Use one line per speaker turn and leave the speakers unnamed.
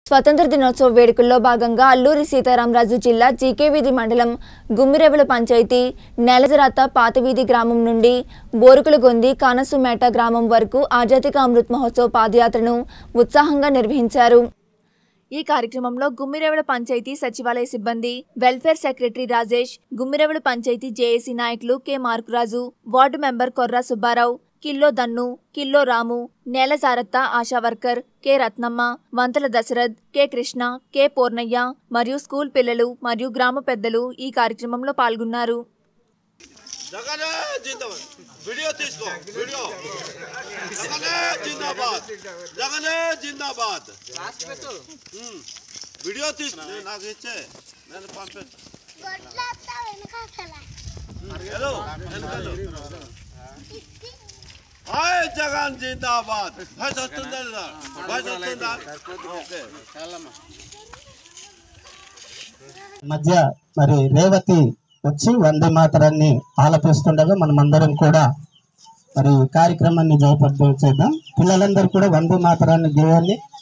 స్వతంత్ర దినోత్సవ వేడుకల్లో భాగంగా అల్లూరి సీతారామరాజు జిల్లా జీకేవీధి మండలం గుమ్మిరెవల పంచాయతీ నెలజరాత పాతవీధి గ్రామం నుండి బోరుకులగొంది కానసుమేట గ్రామం వరకు ఆజాదీ కా అమృత్ మహోత్సవ్ పాదయాత్రను ఉత్సాహంగా నిర్వహించారు ఈ కార్యక్రమంలో గుమ్మిరెవల పంచాయతీ సచివాలయ సిబ్బంది welfare secretary Rajesh Gummirevala panchayat JAC నాయకులు K Markuraju ward member Korra Subbarao Killo Dhannu Killo Ramu Nela Saratha Asha worker K Ratnamma Vantala Dasarath K Krishna K Purnaiah మరియు స్కూల్ పిల్లలు మరియు గ్రామ పెద్దలు ఈ కార్యక్రమంలో పాల్గొన్నారు
జగనే జిందాబాద్ వీడియో తీసుకో వీడియో జగనే జిందాబాద్ జగనే జిందాబాద్ ఉమ్. వీడియో తీసుకో నేను నాకు ఇచ్చే నేను పంపే
గొడ్లత్తా వెనకాతల
హలో వెనకాల. హాయ్ జగన్ జిందాబాద్ వాయిస్ వస్తుందా లేదా వాయిస్ వస్తుందా ఓకే
మధ్య మరి రేవతి వచ్చి వందే మాతరాన్ని ఆలపిస్తుండగా మనమందరం కూడా మరి ఈ కార్యక్రమాన్ని జయప్రదం చేద్దాం పిల్లలందరూ కూడా వందే మాతరాన్ని గేయాన్ని